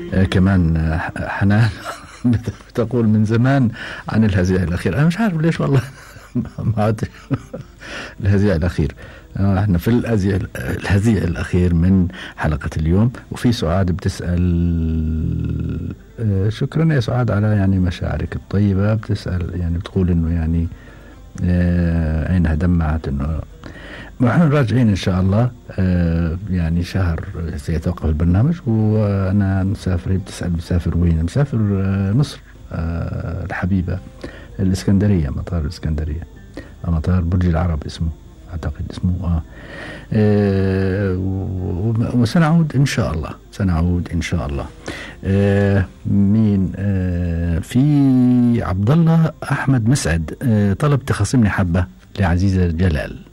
آه كمان آه، حنان تقول من زمان عن الهزيع الأخير أنا مش عارف ليش والله ما عدت الهزيع الأخير آه، احنا في الهزيع الهزيع الأخير من حلقة اليوم وفي سعاد بتسأل آه، شكرا يا سعاد على يعني مشاعرك الطيبة بتسأل يعني بتقول انه يعني آه، عينها دمعت انه ونحن راجعين ان شاء الله آه، يعني شهر سيتوقف البرنامج وانا مسافر بتسال مسافر وين؟ مسافر آه، مصر آه، الحبيبه الاسكندريه مطار الاسكندريه مطار برج العرب اسمه اعتقد اسمه اه, آه وسنعود ان شاء الله سنعود ان شاء الله آه مين آه في عبد الله احمد مسعد آه طلب تخاصمني حبه لعزيزه جلال